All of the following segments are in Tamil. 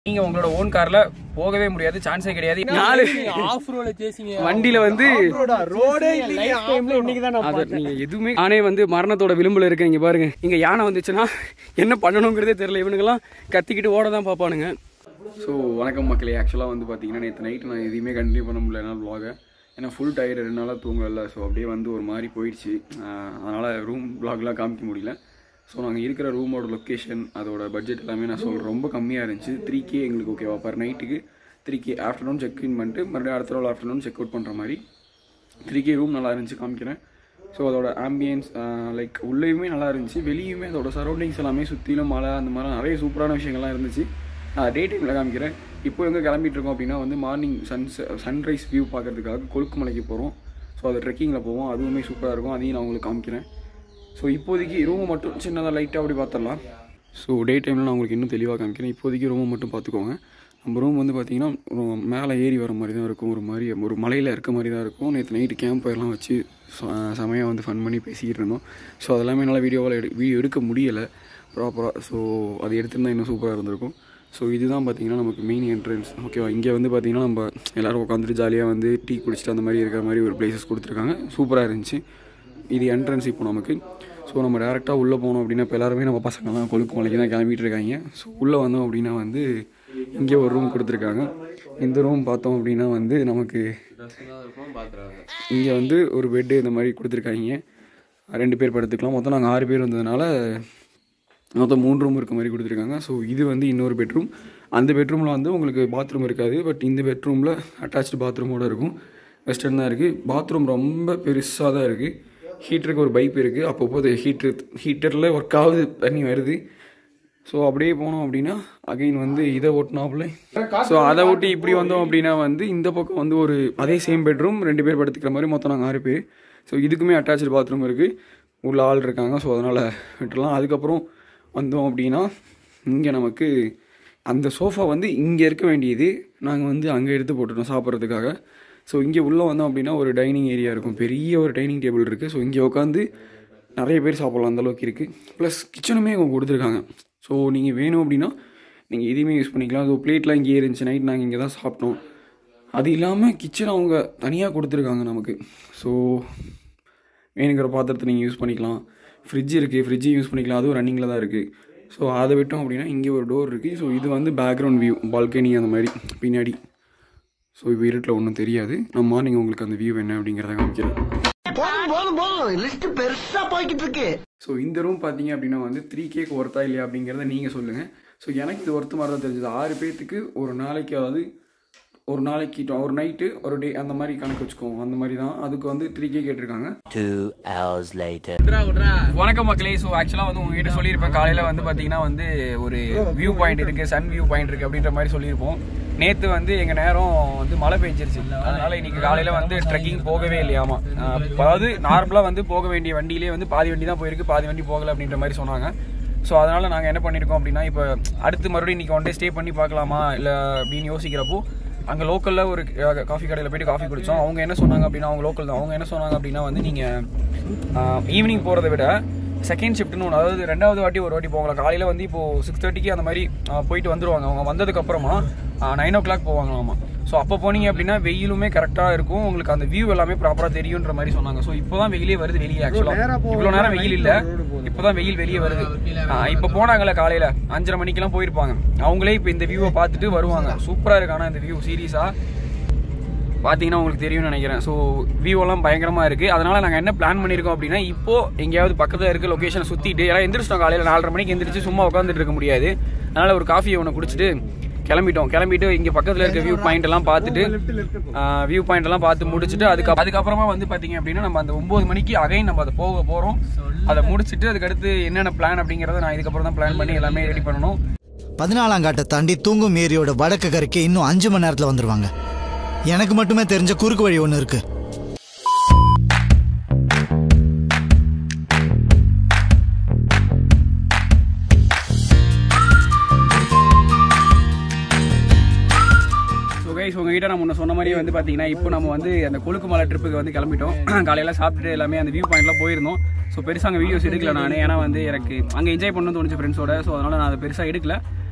நீங்க உங்களோட ஓன் கார்ல போகவே முடியாது சான்ஸே கிடையாது நாலு ஆஃப் ரோல சேசிங்க வண்டியில வந்து ரோடே இல்லைங்க டைம்ல இன்னைக்கு தான் அது நீங்க எதுவுமே நானே வந்து மரணத்தோட விளிம்புல இருக்கேன் இங்க பாருங்க இங்க யானை வந்துச்சுன்னா என்ன பண்ணணுங்கிறதே தெரியல இவனுங்கெல்லாம் கத்திக்கிட்டு ஓட தான் பார்ப்பானுங்க ஸோ வணக்கம் மக்களே ஆக்சுவலாக வந்து பார்த்தீங்கன்னா நேற்று நைட்டு நான் எதையுமே கண்டினியூ பண்ண முடியல என்னால் vlog-அ ஏன்னா ஃபுல் டயர்டு ரெண்டு நாளாக தூங்கல ஸோ அப்படியே வந்து ஒரு மாதிரி போயிடுச்சு ஆஹ் அதனால ரூம் vlog-லாம் காமிக்க முடியல ஸோ நாங்கள் இருக்கிற ரூமோட லொக்கேஷன் அதோட பட்ஜெட் எல்லாமே நான் சொல்கிறேன் ரொம்ப கம்மியாக இருந்துச்சு த்ரீ கே எங்களுக்கு ஓகேவா பர் நைட்டுக்கு three K afternoon check in பண்ணிட்டு மறுபடியும் அடுத்த நாள் ஆஃப்டர்நூன் செக் அவுட் பண்ணுற மாதிரி த்ரீ கே ரூம் நல்லா இருந்துச்சு காமிக்கிறேன் ஸோ அதோட ஆம்பியன்ஸ் லைக் உள்ளேயுமே நல்லா இருந்துச்சு வெளியுமே அதோட சரௌண்டிங்ஸ் எல்லாமே சுற்றிலும் மழை அந்த மாதிரி நிறைய சூப்பரான விஷயங்கள்லாம் இருந்துச்சு நான் டே டைமில் காமிக்கிறேன் இப்போ எங்கே கிளம்பிட்டு இருக்கோம் அப்படின்னா வந்து மார்னிங் சன்ஸ் சன்ரைஸ் வியூ பார்க்கறதுக்காக கொழுக்குமலைக்கு போகிறோம் ஸோ அது ட்ரெக்கிங்கில் போவோம் அதுவுமே சூப்பராக இருக்கும் அதையும் நான் உங்களுக்கு காமிக்கிறேன் ஸோ இப்போதைக்கு ரூமை மட்டும் சின்னதாக லைட்டாக அப்படி பார்த்துடலாம் ஸோ டே டைமில் நான் உங்களுக்கு இன்னும் தெளிவாக காமிக்கிறேன் இப்போதைக்கு ரூமை மட்டும் பார்த்துக்கோங்க நம்ம ரூம் வந்து பார்த்தீங்கன்னா ஒரு மேலே ஏறி வர மாதிரி தான் இருக்கும் ஒரு மாதிரி ஒரு மலையில் இருக்க மாதிரி தான் இருக்கும் நேற்று நைட்டு கேம்ப் ஃபயர்லாம் வச்சு செமையாக வந்து ஃபன் பண்ணி பேசிக்கிட்டு இருந்தோம் ஸோ அதெல்லாமே என்னால் வீடியோவில் எடு வீடியோ எடுக்க முடியலை ப்ராப்பராக ஸோ அது எடுத்திருந்தா இன்னும் சூப்பராக இருந்திருக்கும் ஸோ இதுதான் பார்த்தீங்கன்னா நமக்கு மெயின் என்ட்ரன்ஸ் ஓகேவா இங்கே வந்து பார்த்தீங்கன்னா நம்ம எல்லோரும் உட்காந்துட்டு ஜாலியாக வந்து டீ குடிச்சிட்டு அந்த மாதிரி இருக்கிற மாதிரி ஒரு பிளேசஸ் கொடுத்துருக்காங்க சூப்பராக இருந்துச்சு இது என்ட்ரன்ஸ் இப்போ நமக்கு ஸோ நம்ம டேரெக்டாக உள்ளே போனோம் அப்படின்னா இப்போ எல்லாருமே நம்ம பசங்கள்லாம் கொழுக்கு மலைக்கு தான் கிளம்பிட்டு இருக்காங்க ஸோ உள்ளே வந்தோம் அப்படின்னா வந்து இங்கே ஒரு ரூம் கொடுத்துருக்காங்க இந்த ரூம் பார்த்தோம் அப்படின்னா வந்து நமக்கு இங்கே வந்து ஒரு பெட்டு இந்த மாதிரி கொடுத்துருக்காங்க ரெண்டு பேர் படுத்துக்கலாம் மொத்தம் நாங்கள் ஆறு பேர் வந்ததுனால மொத்தம் மூணு ரூம் இருக்க மாதிரி கொடுத்துருக்காங்க ஸோ இது வந்து இன்னொரு பெட்ரூம் அந்த பெட்ரூமில் வந்து உங்களுக்கு பாத்ரூம் இருக்காது பட் இந்த பெட்ரூமில் அட்டாச்சு பாத்ரூமோடு இருக்கும் வெஸ்டர்ன் தான் இருக்குது பாத்ரூம் ரொம்ப பெருசாக தான் இருக்குது ஹீட்டருக்கு ஒரு பைப் இருக்குது அப்பப்போ அது ஹீட்டர் ஹீட்டரில் ஒர்க் ஆகுது தண்ணி வருது ஸோ அப்படியே போனோம் அப்படின்னா அகைன் வந்து இதை ஓட்டினாப்புல ஸோ அதை ஒட்டி இப்படி வந்தோம் அப்படின்னா வந்து இந்த பக்கம் வந்து ஒரு அதே சேம் பெட்ரூம் ரெண்டு பேர் படுத்துக்கிற மாதிரி மொத்தம் நாங்கள் ஆறு பேர் ஸோ இதுக்குமே அட்டாச்சு பாத்ரூம் இருக்குது உள்ள ஆள் இருக்காங்க ஸோ அதனால் விட்டுறலாம் அதுக்கப்புறம் வந்தோம் அப்படின்னா இங்கே நமக்கு அந்த சோஃபா வந்து இங்கே இருக்க வேண்டியது நாங்கள் வந்து அங்கே எடுத்து போட்டுட்டோம் சாப்பிட்றதுக்காக ஸோ இங்கே உள்ளே வந்தோம் அப்படின்னா ஒரு டைனிங் ஏரியா இருக்கும் பெரிய ஒரு டைனிங் டேபிள் இருக்குது ஸோ இங்கே உட்காந்து நிறைய பேர் சாப்பிட்லாம் அந்தளவுக்கு இருக்குது ப்ளஸ் கிச்சனுமே அவங்க கொடுத்துருக்காங்க ஸோ நீங்கள் வேணும் அப்படின்னா நீங்கள் இதையுமே யூஸ் பண்ணிக்கலாம் ஸோ பிளேட்லாம் இங்கே இருந்துச்சு நைட் நாங்கள் இங்கே தான் சாப்பிட்டோம் அது இல்லாமல் கிச்சன் அவங்க தனியாக கொடுத்துருக்காங்க நமக்கு ஸோ வேணுங்கிற பாத்திரத்தை நீங்கள் யூஸ் பண்ணிக்கலாம் ஃப்ரிட்ஜ் இருக்குது ஃப்ரிட்ஜும் யூஸ் பண்ணிக்கலாம் அதுவும் ரன்னிங்கில் தான் இருக்குது ஸோ அதை விட்டோம் அப்படின்னா இங்கே ஒரு டோர் இருக்குது ஸோ இது வந்து பேக்ரவுண்ட் வியூ பால்கனி அந்த மாதிரி பின்னாடி ஸோ இப்போ இருட்டில் ஒன்றும் தெரியாது நான் மார்னிங் உங்களுக்கு அந்த வியூ என்ன அப்படிங்கிறத காமிக்கிறேன் போதும் போதும் போதும் லிஸ்ட் பெருசா போய்கிட்டு இருக்கு ஸோ இந்த ரூம் பார்த்தீங்க அப்படின்னா வந்து த்ரீ கேக்கு ஒர்த்தா இல்லையா அப்படிங்கிறத நீங்கள் சொல்லுங்கள் ஸோ எனக்கு இது ஒர்த்து மாதிரி தான் தெரிஞ்சது ஆறு பேர்த்துக்கு ஒரு நாளைக்கு அதாவது ஒரு நாளைக்கு to- ஒரு நைட்டு ஒரு டே அந்த மாதிரி கணக்கு வச்சுக்கோங்க அந்த மாதிரி தான் அதுக்கு வந்து த்ரீ கே கேட்டிருக்காங்க Two hours later. வணக்கம் மக்களே ஸோ ஆக்சுவலாக வந்து உங்ககிட்ட சொல்லியிருப்பேன் காலையில் வந்து பார்த்தீங்கன்னா வந்து ஒரு வியூ பாயிண்ட் இருக்குது சன் வியூ பாயிண்ட் இருக்குது அப்படின்ற மாதிரி சொல்லியிருப்போம் நேற்று வந்து எங்கள் நேரம் வந்து மழை பெஞ்சிருச்சு அதனால இன்னைக்கு காலையில் வந்து ட்ரெக்கிங் போகவே இல்லையாமா அஹ் அதாவது நார்மலாக வந்து போக வேண்டிய வண்டியிலே வந்து பாதி வண்டி தான் போயிருக்கு பாதி வண்டி போகலை அப்படின்ற மாதிரி சொன்னாங்க ஸோ அதனால் நாங்கள் என்ன பண்ணியிருக்கோம் அப்படின்னா இப்போ அடுத்து மறுபடியும் இன்றைக்கி ஒன் டே ஸ்டே பண்ணி பார்க்கலாமா இல்லை அப்படின்னு யோசிக்கிறப்போ அங்கே லோக்கலில் ஒரு காஃபி கடையில் போயிட்டு காஃபி குடித்தோம் அவங்க என்ன சொன்னாங்க அப்படின்னா அவங்க லோக்கல் தான் அவங்க என்ன சொன்னாங்க அப்படின்னா வந்து நீங்கள் ஈவினிங் போகிறத விட செகண்ட் ஷிஃப்ட்னு ஒன்று அதாவது ரெண்டாவது வாட்டி ஒரு வாட்டி போகலாம் காலையில் வந்து இப்போது சிக்ஸ் தேர்ட்டிக்கு அந்த மாதிரி ஆ, போயிட்டு வந்துருவாங்க அவங்க வந்ததுக்கப்புறமா நைன் ஓ கிளாக் போவாங்களாமா ஸோ அப்போ போனீங்க அப்படின்னா வெயிலுமே கரெக்டாக இருக்கும் உங்களுக்கு அந்த வியூ எல்லாமே ப்ராப்பராக தெரியுன்ற மாதிரி சொன்னாங்க ஸோ இப்போ தான் வெயிலே வருது வெளியே ஆக்சுவலாக இவ்வளோ நேரம் வெயில் இல்லை இப்போ தான் வெயில் வெளியே வருது இப்போ போனாங்கல்ல காலையில் அஞ்சரை மணிக்கெல்லாம் போயிருப்பாங்க அவங்களே இப்போ இந்த வியூவை பார்த்துட்டு வருவாங்க சூப்பராக இருக்கு ஆனால் இந்த வியூ சீரியஸாக பார்த்தீங்கன்னா உங்களுக்கு தெரியும்னு நினைக்கிறேன் ஸோ வியூவெல்லாம் பயங்கரமாக இருக்குது அதனால் நாங்கள் என்ன பிளான் பண்ணியிருக்கோம் அப்படின்னா இப்போ எங்கேயாவது பக்கத்தில் இருக்க லொக்கேஷனை சுற்றிட்டு எல்லாம் எந்திரிச்சிட்டோம் காலையில் நாலரை மணிக்கு எந்திரிச்சு சும்மா உட்காந்துட்டு இருக்க முடியாது அதனால் ஒரு காஃபியை ஒன்று குடிச்சிட்டு கிளம்பிட்டோம் கிளம்பிட்டு இங்கே பக்கத்தில் இருக்க வியூ பாயிண்ட் எல்லாம் பார்த்துட்டு வியூ பாயிண்ட் எல்லாம் பார்த்து முடிச்சுட்டு அதுக்கு அதுக்கப்புறமா வந்து பார்த்தீங்க அப்படின்னா நம்ம அந்த ஒம்பது மணிக்கு அகைன் நம்ம அதை போக போகிறோம் அதை முடிச்சுட்டு அதுக்கடுத்து என்னென்ன பிளான் அப்படிங்கிறத நான் இதுக்கப்புறம் தான் பிளான் பண்ணி எல்லாமே ரெடி பண்ணணும் பதினாலாம் காட்டை தாண்டி தூங்கும் ஏரியோட வடக்கு கரைக்கு இன்னும் அஞ்சு மணி நேரத்துல வந்துருவாங்க எனக்கு மட்டுமே தெரிஞ்ச குறுக்கு வழி ஒன்று இருக்கு ஸோ கைஸ் உங்ககிட்ட நான் முன்ன சொன்ன மாதிரியே வந்து பார்த்தீங்கன்னா இப்போ நம்ம வந்து அந்த கொழுக்கு மலை ட்ரிப்புக்கு வந்து கிளம்பிட்டோம் காலையில் சாப்பிட்டுட்டு எல்லாமே அந்த வியூ பாயிண்ட்லாம் போயிருந்தோம் ஸோ பெருசாக அங்கே வீடியோஸ் எடுக்கல நான் ஏன்னா வந்து எனக்கு அங்கே என்ஜாய் பண்ணணும்னு தோணுச்சு ஃப்ரெண்ட்ஸோட ஸோ அதனால் நான் அதை பெருசாக எடுக்கல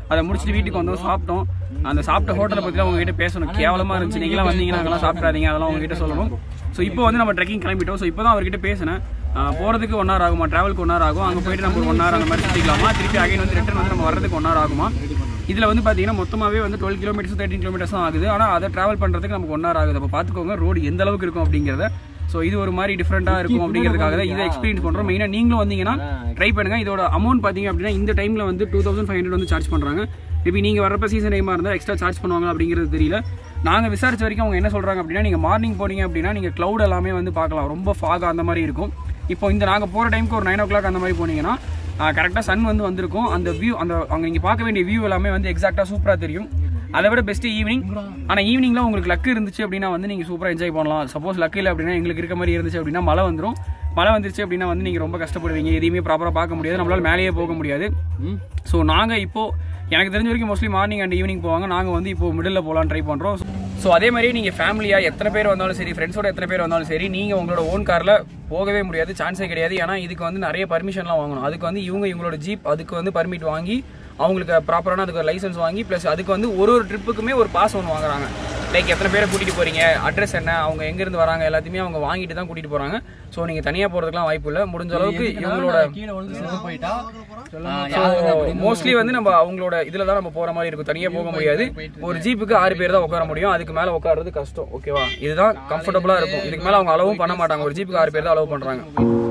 அதை முடிச்சுட்டு வீட்டுக்கு வந்தோம் சாப்பிட்டோம் அந்த சாப்பிட்ட ஹோட்டலை பற்றிலாம் உங்ககிட்ட பேசணும் கேவலமாக இருந்துச்சு நீங்களாம் வந்தீங்கன்னா அங்கெல்லாம் சாப்பிட்றாதீங்க அதெல்லாம் உங்ககிட்ட சொல்லணும் ஸோ இப்போ வந்து நம்ம ட்ரெக்கிங் கிளம்பிட்டோம் ஸோ இப்போ தான் அவர்கிட்ட பேசினேன் ஆஹ் போறதுக்கு ஒன் ஹவர் ஆகுமா டிராவலுக்கு ஒன் ஹவர் ஆகும் அங்கே போயிட்டு நம்ம ஒரு ஒன் ஹவர் அந்த மாதிரி சுற்றிக்கலாமா திருப்பி அகைன் வந்து ரிட்டர்ன் வந்து நம்ம வரதுக்கு ஒன் ஹவர் ஆகுமா இதில் வந்து பார்த்தீங்கன்னா மொத்தமாகவே வந்து டுவெல் கிலோமீட்டர்ஸ் தேர்ட்டின் கிலோமீட்டர்ஸ் தான் ஆகுது ஆனால் அதை ட்ராவல் பண்ணுறதுக்கு நமக்கு ஒன் ஹவர் ஆகுது அப்போ பார்த்துக்கோங்க ரோடு எந்த அளவுக்கு இருக்கும் அப்படிங்கிறத ஸோ இது ஒரு மாதிரி டிஃப்ரெண்ட்டாக இருக்கும் அப்படிங்கிறதுக்காக தான் இதை எக்ஸ்பீரியன்ஸ் பண்ணுறோம் மெயினாக நீங்களும் வந்தீங்கன்னா ட்ரை பண்ணுங்க இதோட அமௌண்ட் பார்த்தீங்க அப்படின்னா இந்த டைமில் வந்து டூ தௌசண்ட் ஃபைவ் ஹண்ட்ரட் வந்து சார்ஜ் பண்ணுறாங்க மேபி நீங்கள் வரப்ப சீசன் டைமாக இருந்தால் எக்ஸ்ட்ரா சார்ஜ் பண்ணுவாங்க அப்படிங்கிறது தெரியல நாங்கள் விசாரிச்ச வரைக்கும் அவங்க என்ன சொல்கிறாங்க அப்படின்னா நீங்கள் மார்னிங் போனீங்க அப்படின்னா நீங்கள் க்ளவுட் எல்லாமே வந்து பார்க்கலாம் ரொம்ப ஃபாக் அந்த மாதிரி இருக்கும் இப்போ இந்த நாங்கள் போகிற டைமுக்கு ஒரு நைன் ஓ கிளாக் அந்த மாதிரி போனீங்கன்னா கரெக்டாக சன் வந்து வந்திருக்கும் அந்த வியூ அந்த அங்கே நீங்கள் பார்க்க வேண்டிய வியூ எல்லாமே வந்து எக்ஸாக்டாக சூப்பராக தெரியும் அதை விட பெஸ்ட்டு ஈவினிங் ஆனால் ஈவினிங்கில் உங்களுக்கு லக்கு இருந்துச்சு அப்படின்னா வந்து நீங்கள் சூப்பராக என்ஜாய் பண்ணலாம் சப்போஸ் லக்கு இல்லை அப்படின்னா எங்களுக்கு இருக்க மாதிரி இருந்துச்சு அப்படின்னா மழை வந்துடும் மழை வந்துருச்சு அப்படின்னா வந்து நீங்கள் ரொம்ப கஷ்டப்படுவீங்க எதையுமே ப்ராப்பராக பார்க்க முடியாது நம்மளால மேலேயே போக முடியாது ஸோ நாங்கள் இப்போது எனக்கு தெரிஞ்ச வரைக்கும் மோஸ்ட்லி மார்னிங் அண்ட் ஈவினிங் போவாங்க நாங்கள் வந்து இப்போ மிடில் போகலான்னு ட்ரை பண்ணுறோம் ஸோ அதே மாதிரி நீங்கள் ஃபேமிலியாக எத்தனை பேர் வந்தாலும் சரி ஃப்ரெண்ட்ஸோட எத்தனை பேர் வந்தாலும் சரி நீங்கள் உங்களோட ஓன் காரில் போகவே முடியாது சான்ஸே கிடையாது ஏன்னா இதுக்கு வந்து நிறைய பர்மிஷன்லாம் வாங்கணும் அதுக்கு வந்து இவங்க இவங்களோட ஜீப் அதுக்கு வந்து பர்மிட் வாங்கி அவங்களுக்கு ப்ராப்பரான அதுக்கு லைசன்ஸ் வாங்கி ப்ளஸ் அதுக்கு வந்து ஒரு ஒரு ட்ரிப்புக்குமே ஒரு பாஸ் ஒன்று வாங்குறாங்க லைக் எத்தனை பேரை கூட்டிகிட்டு போகிறீங்க அட்ரஸ் என்ன அவங்க எங்கேருந்து வராங்க எல்லாத்தையுமே அவங்க வாங்கிட்டு தான் கூட்டிகிட்டு போகிறாங்க ஸோ நீங்கள் தனியாக போகிறதுக்குலாம் வாய்ப்பு இல்லை முடிஞ்ச அளவுக்கு இவங்களோட கீழே வந்து செத்து போயிட்டா மோஸ்ட்லி வந்து நம்ம அவங்களோட இதுல தான் நம்ம போற மாதிரி இருக்கும் தனியா போக முடியாது ஒரு ஜீப்புக்கு ஆறு பேர் தான் உட்கார முடியும் அதுக்கு மேல உட்கார்றது கஷ்டம் ஓகேவா இதுதான் கம்ஃபர்டபுளா இருக்கும் இதுக்கு மேல அவங்க அளவும் பண்ண மாட்டாங்க ஒரு ஜீப்புக்கு ஆறு பேர் தான் அலோவ் பண்றாங்க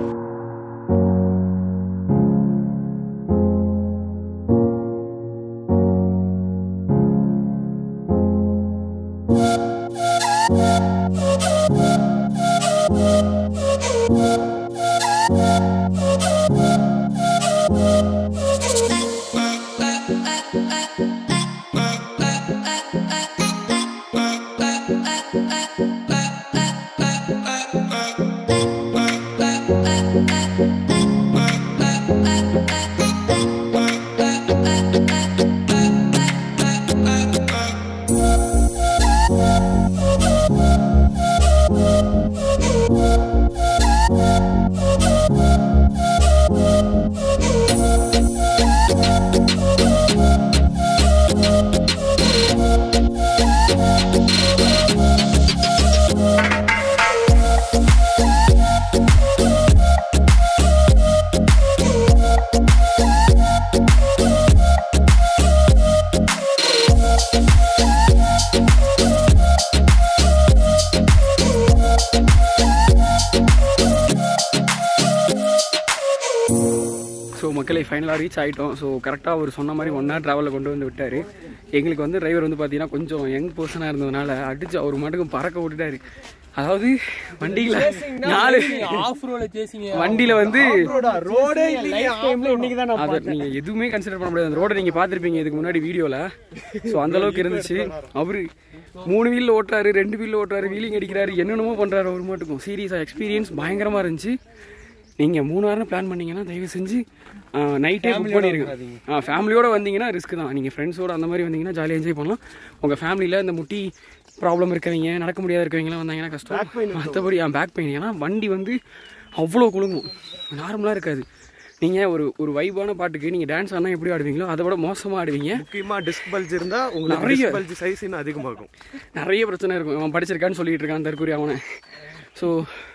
ஸோ மக்களை ஃபைனலாக ரீச் ஆகிட்டோம் ஸோ கரெக்டாக அவர் சொன்ன மாதிரி ஒன் ஹவர் ட்ராவலில் கொண்டு வந்து விட்டார் எங்களுக்கு வந்து டிரைவர் வந்து பார்த்தீங்கன்னா கொஞ்சம் யங் பர்சனாக இருந்ததுனால அடிச்சு அவர் மட்டுக்கும் பறக்க விட்டுட்டாரு அதாவது வண்டியில் நாலு ஆஃப் ரோல சேசிங்க வண்டியில் வந்து ரோடே லைஃப் டைம்ல இன்னைக்கு தான் அதை நீங்கள் எதுவுமே கன்சிடர் பண்ண முடியாது அந்த ரோடை நீங்கள் பார்த்துருப்பீங்க இதுக்கு முன்னாடி வீடியோவில் ஸோ அந்த அளவுக்கு இருந்துச்சு அவர் மூணு வீலில் ஓட்டுறாரு ரெண்டு வீலில் ஓட்டுறாரு வீலிங் அடிக்கிறாரு என்னென்னமோ பண்ணுறாரு அவர் மட்டுக்கும் சீரியஸாக எக்ஸ்பீரியன்ஸ் பயங்கரமாக இருந்துச்சு நீங்கள் மூணாறுன்னு பிளான் பண்ணீங்கன்னா தயவு செஞ்சு நைட்டே புக் பண்ணிடுங்க ஆ ஃபேமிலியோட வந்தீங்கன்னா ரிஸ்க் தான் நீங்கள் ஃப்ரெண்ட்ஸோட அந்த மாதிரி வந்தீங்கன்னா ஜாலியாக என்ஜாய் பண்ணலாம் உங்கள் ஃபேமிலியில் இந்த முட்டி ப்ராப்ளம் இருக்கவங்க நடக்க முடியாத இருக்கவங்களாம் வந்தாங்கன்னா கஷ்டம் மற்றபடி பேக் பெயின் ஏன்னா வண்டி வந்து அவ்வளோ குலுங்கும் நார்மலாக இருக்காது நீங்கள் ஒரு ஒரு வைபான பாட்டுக்கு நீங்கள் டான்ஸ் ஆடினா எப்படி ஆடுவீங்களோ அதை விட மோசமாக ஆடுவீங்க முக்கியமா டிஸ்க் பல்ஜ் இருந்தா உங்களுக்கு நிறைய. டிஸ்க் பல்ஜ் சைஸ் இன்னும் அதிகமாகும் நிறைய பிரச்சனை இருக்கும் அவன் படிச்சிருக்கான்னு சொல்லிட்டு இருக்கான் தற்கூரி அவனை ஸோ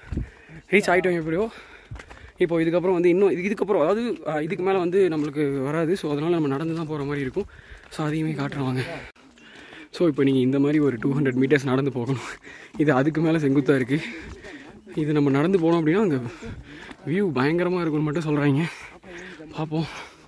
ரீச் ஆகிட்டோம் எப்படியோ இப்போ இதுக்கப்புறம் வந்து இன்னும் இது- இதுக்கப்புறம் அதாவது அஹ், இதுக்கு மேலே வந்து நம்மளுக்கு வராது ஸோ அதனால் நம்ம நடந்து தான் போகிற மாதிரி இருக்கும் ஸோ அதையுமே காட்டுறவாங்க ஸோ இப்போ நீங்கள் இந்த மாதிரி ஒரு டூ ஹண்ட்ரட் மீட்டர்ஸ் நடந்து போகணும் இது அதுக்கு மேலே செங்குத்தாக இருக்குது இது நம்ம நடந்து போனோம் அப்படின்னா அங்கே வியூ பயங்கரமாக இருக்கும்னு மட்டும் சொல்கிறாங்க பார்ப்போம்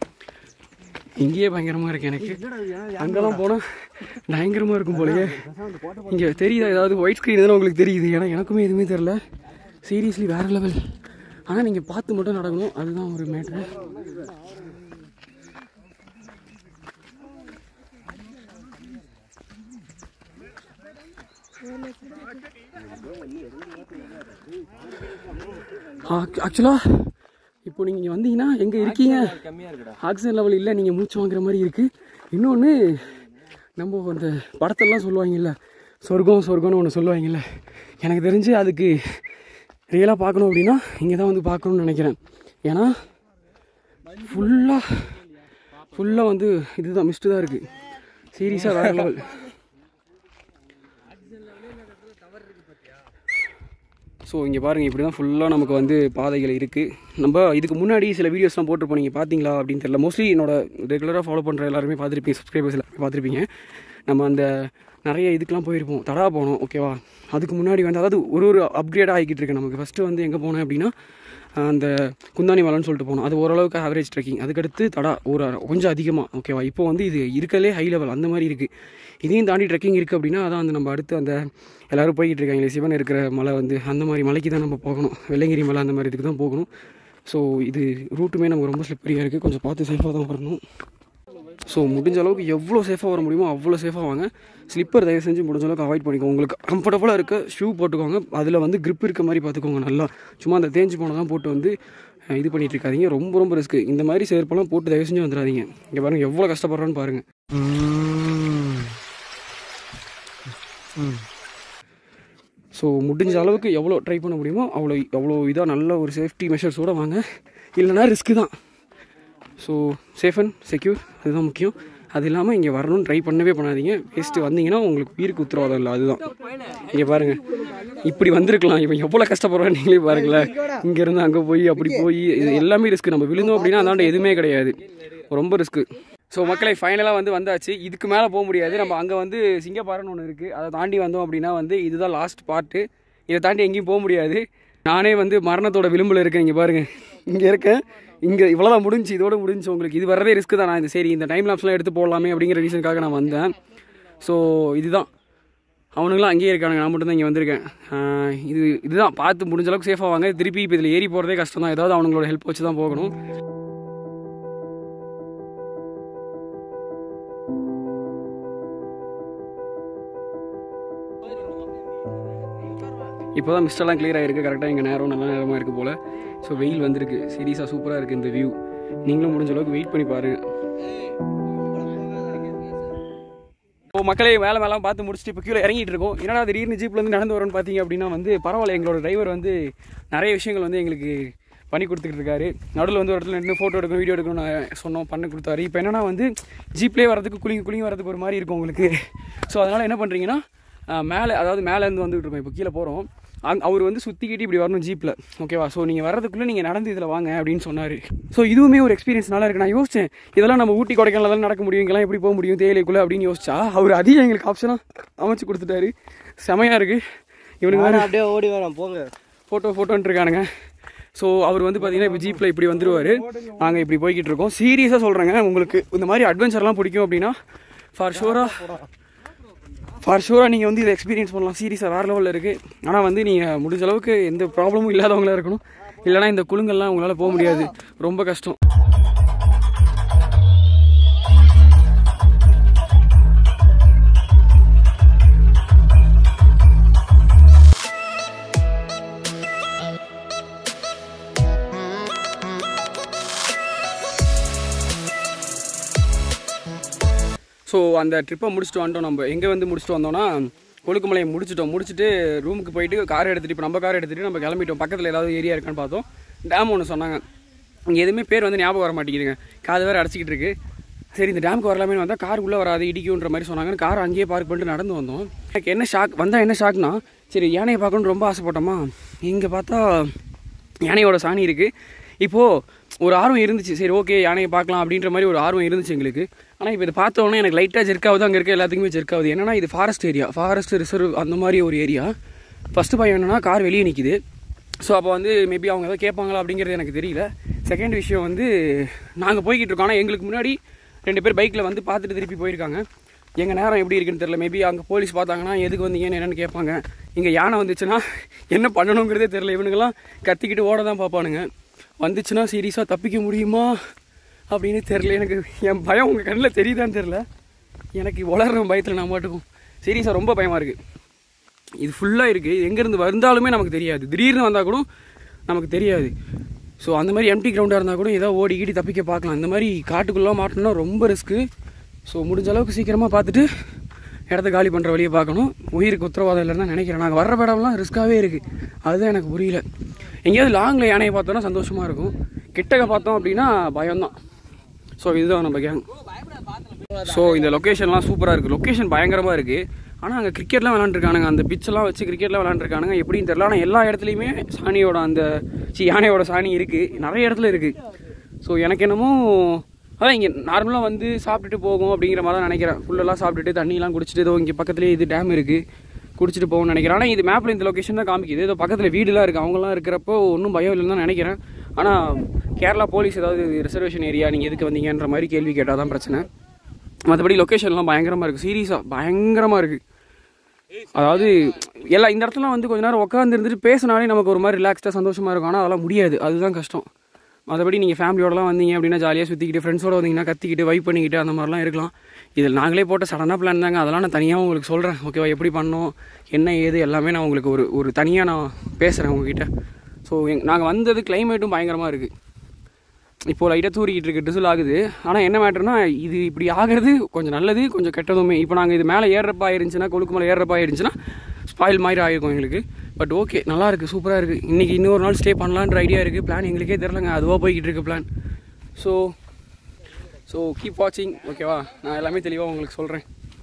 இங்கேயே பயங்கரமாக இருக்கு எனக்கு அங்கெல்லாம் போனால் பயங்கரமாக இருக்கும் போலயே இங்கே தெரியுதா ஏதாவது ஒயிட் ஸ்க்ரீன் எதுனா உங்களுக்கு தெரியுது ஏன்னா எனக்குமே எதுவுமே தெரில சீரியஸ்லி வேறு லெவல் ஆனால் நீங்கள் பார்த்து மட்டும் நடக்கணும் அதுதான் ஒரு மேட்ரு ஆக்சுவலாக இப்போ நீங்கள் இங்கே வந்தீங்கன்னா எங்கே இருக்கீங்க ஆக்சிஜன் லெவல் இல்லை நீங்கள் மூச்சு வாங்குற மாதிரி இருக்குது இன்னொன்று நம்ம அந்த படத்தெல்லாம் சொல்லுவாங்கல்ல சொர்க்கம் சொர்க்கம்னு ஒன்று சொல்லுவாங்கல்ல எனக்கு தெரிஞ்சு அதுக்கு ரியலாக பார்க்கணும் அப்படின்னா இங்கே தான் வந்து பார்க்கணும்னு நினைக்கிறேன் ஏன்னா ஃபுல்லாக ஃபுல்லாக வந்து இதுதான் மிஸ்ட்டு தான் இருக்குது சீரியஸாக வேறு லெவல் ஸோ இங்கே பாருங்கள் இப்படி தான் ஃபுல்லாக நமக்கு வந்து பாதைகள் இருக்குது நம்ம இதுக்கு முன்னாடி சில வீடியோஸ்லாம் போட்டிருப்போம் நீங்கள் பார்த்தீங்களா அப்படின்னு தெரியல மோஸ்ட்லி என்னோட ரெகுலராக ஃபாலோ பண்ணுற எல்லாருமே பார்த்துருப்பீங்க சப்ஸ்கிரைபர்ஸ் எல்லாருமே பார்த்துருப்பீங்க நம்ம அந்த நிறைய இதுக்கெலாம் போயிருப்போம் தடா போனோம் ஓகேவா அதுக்கு முன்னாடி வந்து அதாவது ஒரு ஒரு அப்கிரேட் ஆகிக்கிட்டு இருக்கு நமக்கு ஃபஸ்ட்டு வந்து எங்கே போனேன் அப்படின்னா அந்த குந்தாணி மலைன்னு சொல்லிட்டு போனோம் அது ஓரளவுக்கு ஆவரேஜ் ட்ரெக்கிங் அதுக்கடுத்து தடா ஒரு கொஞ்சம் அதிகமாக ஓகேவா இப்போ வந்து இது இருக்கலே ஹை லெவல் அந்த மாதிரி இருக்குது இதையும் தாண்டி ட்ரெக்கிங் இருக்குது அப்படின்னா அதான் அந்த நம்ம அடுத்து அந்த எல்லோரும் போய்கிட்டு இருக்காங்களே சிவன் இருக்கிற மலை வந்து அந்த மாதிரி மலைக்கு தான் நம்ம போகணும் வெள்ளங்கிரி மலை அந்த மாதிரி இதுக்கு தான் போகணும் ஸோ இது ரூட்டுமே நமக்கு ரொம்ப ஸ்லிப்பரியாக இருக்குது கொஞ்சம் பார்த்து சேஃபாக தான் வரணும் ஸோ முடிஞ்ச அளவுக்கு எவ்வளோ சேஃபாக வர முடியுமோ அவ்வளோ சேஃபாக வாங்க ஸ்லிப்பர் தயவு செஞ்சு முடிஞ்ச அளவுக்கு அவாய்ட் பண்ணிக்கோங்க உங்களுக்கு கம்ஃபர்டபுளாக இருக்க ஷூ போட்டுக்கோங்க அதில் வந்து grip இருக்க மாதிரி பார்த்துக்கோங்க நல்லா சும்மா அந்த தேஞ்சு போனதான் போட்டு வந்து அஹ், இது பண்ணிட்டு இருக்காதீங்க ரொம்ப ரொம்ப ரிஸ்க்கு இந்த மாதிரி செருப்பெல்லாம் போட்டு தயவு செஞ்சு வந்துடாதீங்க இங்கே பாருங்கள் எவ்வளோ கஷ்டப்படுறான்னு பாருங்கள் ஸோ முடிஞ்ச அளவுக்கு எவ்வளோ ட்ரை பண்ண முடியுமோ அவ்வளோ அவ்வளோ இதாக நல்ல ஒரு சேஃப்டி மெஷர்ஸோடு வாங்க இல்லைனா ரிஸ்க்கு தான் ஸோ சேஃப் அண்ட் செக்யூர் அதுதான் முக்கியம் அது இல்லாமல் இங்கே வரணும்னு ட்ரை பண்ணவே பண்ணாதீங்க வேஸ்ட்டு வந்தீங்கன்னா உங்களுக்கு உயிருக்கு உத்தரவாதம் இல்லை அதுதான் இங்கே பாருங்கள் இப்படி வந்திருக்கலாம் இவன் எவ்வளோ கஷ்டப்படுறான்னு நீங்களே பாருங்களேன் இங்கேருந்து அங்கே போய் அப்படி போய் இது எல்லாமே ரிஸ்க் நம்ம விழுந்தோம் அப்படின்னா அதாண்ட எதுவுமே கிடையாது ரொம்ப ரிஸ்க்கு ஸோ மக்களை ஃபைனலாக வந்து வந்தாச்சு இதுக்கு மேலே போக முடியாது நம்ம அங்கே வந்து சிங்கப்பாறைன்னு ஒன்று இருக்குது அதை தாண்டி வந்தோம் அப்படின்னா வந்து இதுதான் லாஸ்ட் பார்ட்டு இதை தாண்டி எங்கேயும் போக முடியாது நானே வந்து மரணத்தோட விளிம்பில் இருக்கேன் இங்கே பாருங்கள் இங்கே இருக்கேன் இங்கே இவ்வளோதான் முடிஞ்சு இதோட முடிஞ்சு உங்களுக்கு இது வரதே ரிஸ்க்கு தான் நான் இந்த சரி இந்த டைம் லாப்ஸ்லாம் எடுத்து போடலாமே அப்படிங்கிற ரீசனுக்காக நான் வந்தேன் ஸோ இதுதான் அவனுங்களாம் அங்கேயே இருக்கானுங்க நான் மட்டும் தான் இங்கே வந்திருக்கேன் ஆஹ் இது இதுதான் பார்த்து முடிஞ்ச அளவுக்கு சேஃபாக வாங்க திருப்பி இப்போ இதில் ஏறி போகிறதே கஷ்டம் தான் ஏதாவது அவங்களோட ஹெல்ப் வச்சு தான் போகணும் இப்போ தான் மிஸ்டெல்லாம் கிளியர் ஆகிருக்கு கரெக்டாக எங்கள் நேரம் நல்ல நேரமாக இருக்குது போல் ஸோ வெயில் வந்திருக்கு சீரியஸாக சூப்பராக இருக்குது இந்த வியூ நீங்களும் முடிஞ்ச அளவுக்கு வெயிட் பண்ணி பாருங்கள் இப்போ மக்களே வேலை மேலாம் பார்த்து முடிச்சுட்டு இப்போ கீழே இறங்கிட்டு இருக்கோம் என்னடா திடீர்னு ஜீப்லேருந்து நடந்து வரோன்னு பார்த்தீங்க அப்படின்னா வந்து பரவாயில்ல எங்களோட டிரைவர் வந்து நிறைய விஷயங்கள் வந்து எங்களுக்கு பண்ணி கொடுத்துட்டு இருக்காரு நடுவில் வந்து ஒரு இடத்துல நின்று ஃபோட்டோ எடுக்கணும் வீடியோ எடுக்கணும் நான் சொன்னோம் பண்ணி கொடுத்தாரு இப்போ என்னன்னா வந்து ஜீப்லேயே வரதுக்கு குளிங்க குளிங்க வரதுக்கு ஒரு மாதிரி இருக்கும் உங்களுக்கு ஸோ அதனால் என்ன பண்ணுறீங்கன்னா மேலே அதாவது மேலேருந்து வந்துகிட்டு இருக்கோம் இப்போ கீழே போகிறோம் அங் அவர் வந்து சுற்றிக்கிட்டு இப்படி வரணும் ஜீப்பில் ஓகேவா ஸோ நீங்கள் வர்றதுக்குள்ளே நீங்கள் நடந்து இதில் வாங்க அப்படின்னு சொன்னார் ஸோ இதுவுமே ஒரு எக்ஸ்பீரியன்ஸ் நல்லா இருக்கு நான் யோசிச்சேன் இதெல்லாம் நம்ம ஊட்டி கொடைக்கானல் தான் நடக்க முடியும் இங்கெல்லாம் எப்படி போக முடியும் தேயிலைக்குள்ளே அப்படின்னு யோசிச்சா அவர் அதிகம் எங்களுக்கு ஆப்ஷனாக அமைச்சு கொடுத்துட்டாரு செமையாக இருக்குது இவனுக்கு வேறு அப்படியே ஓடி வரேன் போங்க ஃபோட்டோ ஃபோட்டோன்ட்டு இருக்கானுங்க ஸோ அவர் வந்து பார்த்தீங்கன்னா இப்போ ஜீப்பில் இப்படி வந்துருவார் நாங்கள் இப்படி போய்கிட்டு இருக்கோம் சீரியஸாக சொல்கிறேங்க உங்களுக்கு இந்த மாதிரி அட்வென்ச்சர்லாம் பிடிக்கும் அப்படின்னா ஃபார் ஷூராக ஃபார் ஷூராக நீங்கள் வந்து இதை எக்ஸ்பீரியன்ஸ் பண்ணலாம் சீரியஸாக வேறு லெவலில் இருக்குது ஆனால் வந்து நீங்கள் முடிஞ்ச அளவுக்கு எந்த ப்ராப்ளமும் இல்லாதவங்களா இருக்கணும் இல்லைனா இந்த குழுங்கள்லாம் உங்களால் போக முடியாது ரொம்ப கஷ்டம் ஸோ அந்த ட்ரிப்பை முடிச்சுட்டு வந்துட்டோம் நம்ம எங்கே வந்து முடிச்சுட்டு வந்தோம்னா கொழுக்குமலையை முடிச்சிட்டோம் முடிச்சுட்டு ரூமுக்கு போயிட்டு கார் எடுத்துகிட்டு இப்போ நம்ம கார் எடுத்துகிட்டு நம்ம கிளம்பிட்டோம் பக்கத்தில் ஏதாவது ஏரியா இருக்கான்னு பார்த்தோம் டேம் ஒன்று சொன்னாங்க இங்கே எதுவுமே பேர் வந்து ஞாபகம் வர மாட்டேங்குதுங்க காது வேறு அடைச்சிக்கிட்டு இருக்கு சரி இந்த டேமுக்கு வரலாமே வந்தால் கார் உள்ளே வராது இடிக்குன்ற மாதிரி சொன்னாங்க கார் அங்கேயே பார்க் பண்ணிட்டு நடந்து வந்தோம் எனக்கு என்ன ஷாக் வந்தால் என்ன ஷாக்னா சரி யானையை பார்க்கணுன்னு ரொம்ப ஆசைப்பட்டோமா இங்கே பார்த்தா யானையோட சாணி இருக்குது இப்போது ஒரு ஆர்வம் இருந்துச்சு சரி ஓகே யானையை பார்க்கலாம் அப்படின்ற மாதிரி ஒரு ஆர்வம் இருந்துச்சு எங்களுக்கு ஆனால் இப்போ இதை பார்த்தோன்னே எனக்கு லைட்டாக ஜெர்க்காவது அங்கே இருக்க எல்லாத்துக்குமே ஜெர்க்காவது என்னன்னா இது ஃபாரஸ்ட் ஏரியா ஃபாரஸ்ட் ரிசர்வ் அந்த மாதிரி ஒரு ஏரியா ஃபஸ்ட்டு பையன் என்னன்னா கார் வெளியே நிற்கிது ஸோ அப்போ வந்து மேபி அவங்க ஏதாவது கேட்பாங்களா அப்படிங்கிறது எனக்கு தெரியல செகண்ட் விஷயம் வந்து நாங்கள் போய்கிட்டு இருக்கோம் ஆனால் எங்களுக்கு முன்னாடி ரெண்டு பேர் பைக்கில் வந்து பார்த்துட்டு திருப்பி போயிருக்காங்க எங்கள் நேரம் எப்படி இருக்குன்னு தெரியல மேபி அங்கே போலீஸ் பார்த்தாங்கன்னா எதுக்கு வந்தீங்கன்னு என்னென்னு கேட்பாங்க இங்கே யானை வந்துச்சுன்னா என்ன பண்ணணுங்கிறதே தெரியல இவனுங்கெல்லாம் கத்திக்கிட்டு ஓட தான் பார்ப்பானுங்க வந்துச்சுன்னா சீரியஸாக தப்பிக்க முடியுமா அப்படின்னு தெரில எனக்கு என் பயம் உங்கள் கண்ணில் தெரியுதான்னு தெரில எனக்கு வளர்ற பயத்தில் நான் மாட்டுக்கும் சீரியஸாக ரொம்ப பயமாக இருக்குது இது ஃபுல்லாக இருக்குது இது எங்கேருந்து வந்தாலுமே நமக்கு தெரியாது திடீர்னு வந்தால் கூட நமக்கு தெரியாது ஸோ அந்த மாதிரி எம்டி கிரவுண்டாக இருந்தால் கூட ஏதோ ஓடி கீடி தப்பிக்க பார்க்கலாம் இந்த மாதிரி காட்டுக்குள்ளே மாட்டணும்னா ரொம்ப ரிஸ்க்கு ஸோ முடிஞ்ச அளவுக்கு சீக்கிரமாக பார்த்துட்டு இடத்த காலி பண்ணுற வழியை பார்க்கணும் உயிருக்கு உத்தரவாதம் இல்லைன்னு தான் நினைக்கிறேன் நாங்கள் வர்ற இடம்லாம் ரிஸ்க்காகவே இருக்குது அதுதான் எனக்கு புரியல எங்கேயாவது லாங்கில் யானையை பார்த்தோன்னா சந்தோஷமாக இருக்கும் கிட்டக்க பார்த்தோம் அப்படின்னா பயம்தான் ஸோ இதுதான் நம்ம கேங் ஸோ இந்த லொக்கேஷன்லாம் சூப்பராக இருக்குது லொக்கேஷன் பயங்கரமாக இருக்குது ஆனால் அங்கே கிரிக்கெட்லாம் விளாண்டுருக்கானுங்க அந்த பிச்செல்லாம் வச்சு கிரிக்கெட்லாம் விளாண்டுருக்கானுங்க எப்படின்னு தெரியல ஆனால் எல்லா இடத்துலையுமே சாணியோட அந்த சி யானையோட சாணி இருக்குது நிறைய இடத்துல இருக்குது ஸோ எனக்கு என்னமோ அதான் இங்கே நார்மலாக வந்து சாப்பிட்டுட்டு போகும் அப்படிங்கிற மாதிரி தான் நினைக்கிறேன் ஃபுல்லெல்லாம் சாப்பிட்டுட்டு தண்ணிலாம் குடிச்சிட்டு ஏதோ இங்கே பக்கத்துலேயே இது டேம் இருக்குது குடிச்சிட்டு போகும்னு நினைக்கிறேன் ஆனால் இது மேப்பில் இந்த லொக்கேஷன் தான் காமிக்குது ஏதோ பக்கத்தில் வீடுலாம் இருக்குது அவங்களாம் இருக்கிறப்போ ஒன்றும் பயம் இல்லைன்னு தான் நினைக்கிறேன் ஆனால் கேரளா போலீஸ் ஏதாவது ரிசர்வேஷன் ஏரியா நீங்கள் எதுக்கு வந்தீங்கன்ற மாதிரி கேள்வி கேட்டால் தான் பிரச்சனை மற்றபடி லொக்கேஷன்லாம் பயங்கரமாக இருக்குது சீரியஸாக பயங்கரமாக இருக்குது அதாவது எல்லா இந்த இடத்துல வந்து கொஞ்ச நேரம் உட்காந்து இருந்துட்டு பேசினாலே நமக்கு ஒரு மாதிரி ரிலாக்ஸ்டாக சந்தோஷமாக இருக்கும் ஆனால் அதெல்லாம் முடியாது அதுதான் கஷ்டம் மற்றபடி நீங்கள் ஃபேமிலியோடலாம் வந்தீங்க அப்படின்னா ஜாலியாக சுற்றிக்கிட்டு ஃப்ரெண்ட்ஸோட வந்தீங்கன்னா கத்திக்கிட்டு வைப் பண்ணிக்கிட்டு அந்த மாதிரிலாம் இருக்கலாம் இதில் நாங்களே போட்ட சடனாக பிளான் தாங்க அதெல்லாம் நான் தனியாக உங்களுக்கு சொல்கிறேன் ஓகேவா எப்படி பண்ணோம் என்ன ஏது எல்லாமே நான் உங்களுக்கு ஒரு ஒரு தனியாக நான் பேசுகிறேன் உங்ககிட்ட ஸோ எங் நாங்கள் வந்தது கிளைமேட்டும் பயங்கரமாக இருக்குது இப்போ லைட்டாக தூரிக்கிட்டு இருக்கு டிசில் ஆகுது ஆனால் என்ன மேட்டர்னா இது இப்படி ஆகிறது கொஞ்சம் நல்லது கொஞ்சம் கெட்டதுமே இப்போ நாங்கள் இது மேலே ஏறுறப்ப ஆயிருந்துச்சுன்னா கொழுக்கு மேலே ஏறுறப்ப ஆயிருந்துச்சுன்னா ஸ்பாயில் மாதிரி ஆகிருக்கும் எங்களுக்கு பட் ஓகே நல்லா இருக்குது சூப்பராக இருக்குது இன்றைக்கி இன்னொரு நாள் ஸ்டே பண்ணலான்ற ஐடியா இருக்குது பிளான் எங்களுக்கே தெரிலங்க அதுவாக போய்கிட்டு இருக்கு பிளான் ஸோ ஸோ கீப் வாட்சிங் ஓகேவா நான் எல்லாமே தெளிவாக உங்களுக்கு சொல்கிறேன்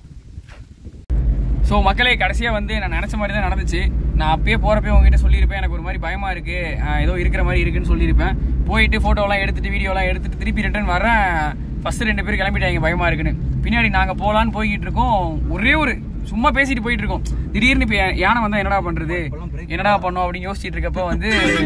ஸோ மக்களே கடைசியாக வந்து நான் நினச்ச மாதிரி தான் நடந்துச்சு நான் அப்பயே போகிறப்பே உங்ககிட்ட சொல்லியிருப்பேன் எனக்கு ஒரு மாதிரி பயமாக இருக்குது ஏதோ இருக்கிற மாதிரி இருக்குன்னு சொல்லியிருப்பேன் போயிட்டு ஃபோட்டோலாம் எடுத்துட்டு வீடியோலாம் எடுத்துட்டு திருப்பி ரிட்டர்ன் வரேன் ஃபஸ்ட்டு ரெண்டு பேர் கிளம்பிட்டாங்க பயமாக இருக்குன்னு பின்னாடி நாங்கள் போகலான்னு போய்கிட்டு இருக்கோம் ஒரே ஒரு சும்மா பேசிட்டு போயிட்டு இருக்கோம் திடீர்னு இப்போ யானை வந்தா என்னடா பண்றது என்னடா பண்ணோம் அப்படின்னு யோசிச்சுட்டு இருக்கப்போ வந்து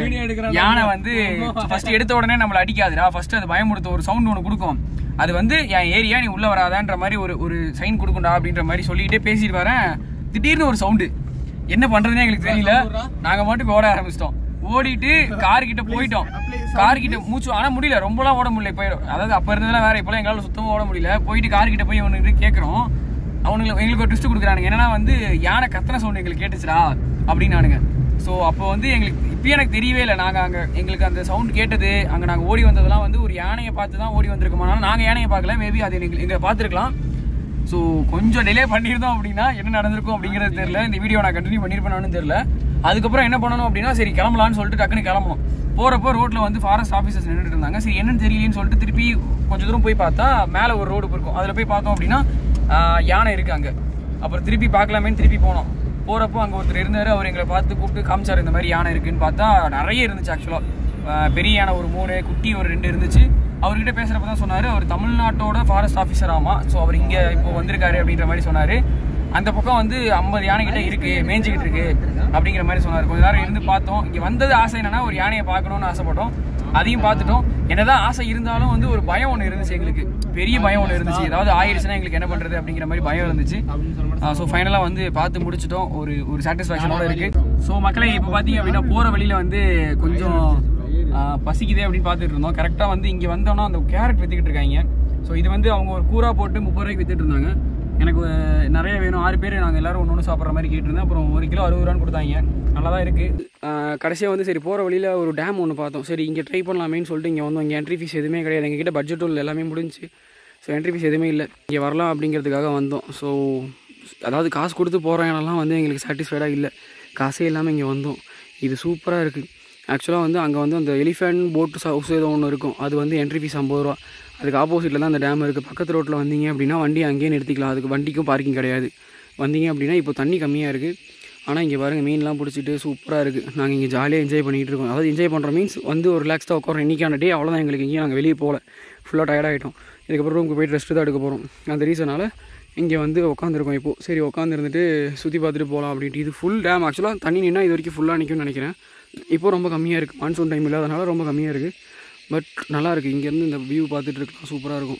யானை வந்து ஃபர்ஸ்ட் எடுத்த உடனே நம்மள அடிக்காதுடா ஃபர்ஸ்ட் அது பயமுடுத்த ஒரு சவுண்ட் ஒன்று கொடுக்கும் அது வந்து என் ஏரியா நீ உள்ள வராதான்ற மாதிரி ஒரு ஒரு சைன் கொடுக்கும்டா அப்படின்ற மாதிரி சொல்லிக்கிட்டே பேசிட்டு வரேன் திடீர்னு ஒரு சவுண்டு என்ன பண்றதுனே எங்களுக்கு தெரியல நாங்க மட்டும் ஓட ஆரம்பிச்சிட்டோம் ஓடிட்டு கார் கிட்ட போயிட்டோம் கார் கிட்ட மூச்சு ஆனா முடியல ரொம்பலாம் ஓட முடியல இப்போ அதாவது அப்ப இருந்ததெல்லாம் வேற இப்பெல்லாம் எங்களால சுத்தமா ஓட முடியல போயிட்டு கார் கிட்ட போய் அவனுக்கு கேக்குறோம் அவனுங்களுக்கு எங்களுக்கு ஒரு ட்விஸ்ட் கொடுக்குறானுங்க என்னன்னா வந்து யானை கத்தன சவுண்ட் எங்களுக்கு கேட்டுச்சுடா அப்படின்னானுங்க ஸோ அப்போ வந்து எங்களுக்கு இப்போ எனக்கு தெரியவே இல்லை நாங்கள் அங்கே எங்களுக்கு அந்த சவுண்ட் கேட்டது அங்கே நாங்கள் ஓடி வந்ததெல்லாம் வந்து ஒரு யானையை பார்த்து தான் ஓடி வந்திருக்கோம் நாங்கள் யானையை பார்க்கல மேபி அது எங்களுக்கு எங்களை பார்த்துருக்கலாம் ஸோ கொஞ்சம் டிலே பண்ணியிருந்தோம் அப்படின்னா என்ன நடந்திருக்கும் அப்படிங்கிறது தெரியல இந்த வீடியோ நான் கண்டினியூ பண்ணியிருப்பேனானு தெரியல அதுக்கப்புறம் என்ன பண்ணணும் அப்படின்னா சரி கிளம்பலான்னு சொல்லிட்டு டக்குன்னு கிளம்பணும் போகிறப்போ ரோட்டில் வந்து ஃபாரஸ்ட் ஆஃபீஸர்ஸ் நின்றுட்டு இருந்தாங்க சரி என்னன்னு தெரியலன்னு சொல்லிட்டு திருப்பி கொஞ்சம் தூரம் போய் பார்த்தா மேலே ஒரு ரோடு இருக்கும் அதில் போய் பார்த்தோம் அப்படின்னா ஆஹ், யானை இருக்கு அங்கே அப்புறம் திருப்பி பார்க்கலாமேன்னு திருப்பி போனோம் போகிறப்போ அங்கே ஒருத்தர் இருந்தார் அவர் எங்களை பார்த்து கூப்பிட்டு காமிச்சார் இந்த மாதிரி யானை இருக்குன்னு பார்த்தா நிறைய இருந்துச்சு ஆக்சுவலாக பெரிய யானை ஒரு மூணு குட்டி ஒரு ரெண்டு இருந்துச்சு அவர்கிட்ட பேசுகிறப்ப தான் சொன்னார் அவர் தமிழ்நாட்டோட ஃபாரஸ்ட் ஆஃபீஸர் ஆமா ஸோ அவர் இங்கே இப்போ வந்திருக்காரு அப்படின்ற மாதிரி சொன்னார் அந்த பக்கம் வந்து ஐம்பது யானை கிட்ட இருக்கு மேய்ஞ்சிக்கிட்டு இருக்கு அப்படிங்கிற மாதிரி சொன்னார் கொஞ்ச நேரம் இருந்து பார்த்தோம் இங்கே வந்தது ஆசை என்னன்னா ஒரு யானையை பார்க்கணும்னு ஆசைப்பட்டோம் அதையும் பார்த்துட்டோம் என்னதான் ஆசை இருந்தாலும் வந்து ஒரு பயம் ஒன்று இருந்துச்சு எங்களுக்கு பெரிய பயம் ஒன்று இருந்துச்சு ஏதாவது ஆயிடுச்சுன்னா எங்களுக்கு என்ன பண்றது அப்படிங்கிற மாதிரி பயம் இருந்துச்சு ஸோ ஃபைனலாக வந்து பார்த்து முடிச்சிட்டோம் ஒரு ஒரு சாட்டிஸ்ஃபேக்ஷனோட இருக்கு ஸோ மக்களே இப்போ பார்த்தீங்க அப்படின்னா போகிற வழியில வந்து கொஞ்சம் ஆ, பசிக்குதே அப்படின்னு பார்த்துட்டு இருந்தோம் கரெக்டாக வந்து இங்கே வந்தோன்னா அந்த கேரட் வித்துக்கிட்டு இருக்காங்க ஸோ இது வந்து அவங்க ஒரு கூரா போட்டு முப்பது ரூபாய்க்கு வித்துட்டு இருந்தாங்க எனக்கு அஹ், நிறைய வேணும் ஆறு பேர் நாங்கள் எல்லாரும் ஒன்று ஒன்று சாப்பிட்ற மாதிரி கேட்டிருந்தேன் அப்புறம் ஒரு கிலோ அறுபது ரூபான்னு கொடுத்தாங்க நல்லா தான் இருக்குது கடைசியாக வந்து சரி போகிற வழியில் ஒரு டேம் ஒன்று பார்த்தோம் சரி இங்கே ட்ரை பண்ணலாமேன்னு சொல்லிட்டு இங்கே வந்தோம் இங்கே என்ட்ரி ஃபீஸ் எதுவுமே கிடையாது எங்ககிட்ட பட்ஜெட் உள்ள எல்லாமே முடிஞ்சு ஸோ என்ட்ரி ஃபீஸ் எதுவுமே இல்லை இங்கே வரலாம் அப்படிங்கிறதுக்காக வந்தோம் ஸோ அதாவது காசு கொடுத்து போகிற இடம்லாம் வந்து எங்களுக்கு சாட்டிஸ்ஃபைடாக இல்லை காசே இல்லாமல் இங்கே வந்தோம் இது சூப்பராக இருக்குது ஆக்சுவலாக வந்து அங்கே வந்து அந்த எலிஃபென்ட் போட் ஹவுஸ் ஏதோ ஒன்று இருக்கும் அது வந்து என்ட்ரி ஃபீஸ் ஐம்பது ரூபா அதுக்கு ஆப்போசிட்டில் தான் அந்த டேம் இருக்குது பக்கத்து ரோட்டில் வந்தீங்க அப்படின்னா வண்டி அங்கேயே நிறுத்திக்கலாம் அதுக்கு வண்டிக்கும் பார்க்கிங் கிடையாது வந்தீங்க அப்படின்னா இப்போ தண்ணி கம்மியாக இருக்குது ஆனால் இங்கே பாருங்கள் மீன்லாம் பிடிச்சிட்டு சூப்பராக இருக்குது நாங்கள் இங்கே ஜாலியாக என்ஜாய் பண்ணிகிட்டு இருக்கோம் அதாவது என்ஜாய் பண்ணுற மீன்ஸ் வந்து ஒரு ரிலாக்ஸ்டாக உட்காரோம் இன்றைக்கான டே அவ்வளோதான் எங்களுக்கு இங்கேயும் நாங்கள் வெளியே போகல ஃபுல்லாக டயர்டாகிட்டோம் இதுக்கப்புறம் ரூமுக்கு போயிட்டு ரெஸ்ட்டு தான் எடுக்க போகிறோம் அந்த ரீசனால் இங்கே வந்து உட்காந்துருக்கோம் இப்போது சரி உட்காந்துருந்துட்டு சுற்றி பார்த்துட்டு போகலாம் அப்படின்ட்டு இது ஃபுல் டேம் ஆக்சுவலாக தண்ணி நின்னா இது வரைக்கும் ஃபுல்லாக நிற்கும்னு நினைக்கிறேன் இப்போ ரொம்ப கம்மியாக இருக்குது மான்சூன் டைம் இல்லாதனால ரொம்ப கம்மியாக இருக்குது பட் நல்லா இருக்குது இங்கேருந்து இந்த வியூ பார்த்துட்டு இருக்கலாம் சூப்பராக இருக்கும்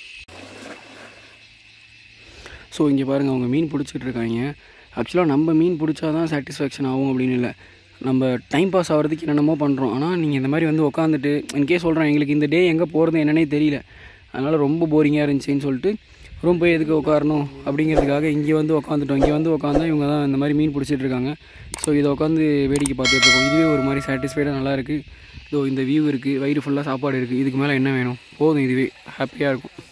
ஸோ இங்கே பாருங்கள் அவங்க மீன் பிடிச்சிட்டு இருக்காங்க ஆக்சுவலாக நம்ம மீன் பிடிச்சா தான் சாட்டிஸ்ஃபேக்ஷன் ஆகும் அப்படின்னு இல்லை நம்ம டைம் பாஸ் ஆகிறதுக்கு என்னென்னமோ பண்ணுறோம் ஆனால் நீங்கள் இந்த மாதிரி வந்து உட்காந்துட்டு இன்கே சொல்கிறேன் எங்களுக்கு இந்த டே எங்கே போகிறது என்னன்னே தெரியல அதனால் ரொம்ப போரிங்காக இருந்துச்சுன்னு சொல்லிட்டு ரூம் போய் எதுக்கு உட்காரணும் அப்படிங்கிறதுக்காக இங்கே வந்து உட்காந்துட்டோம் இங்கே வந்து உட்காந்தா இவங்க தான் இந்த மாதிரி மீன் பிடிச்சிட்டு இருக்காங்க ஸோ இதை உட்காந்து வேடிக்கை பார்த்துட்டு இருக்கோம் இதுவே ஒரு மாதிரி சாட்டிஸ்ஃபைடாக நல்லா இருக்குது இதோ இந்த வியூ இருக்குது வயிறு ஃபுல்லாக சாப்பாடு இருக்குது இதுக்கு மேலே என்ன வேணும் போதும் இதுவே ஹாப்பியாக இருக்கும்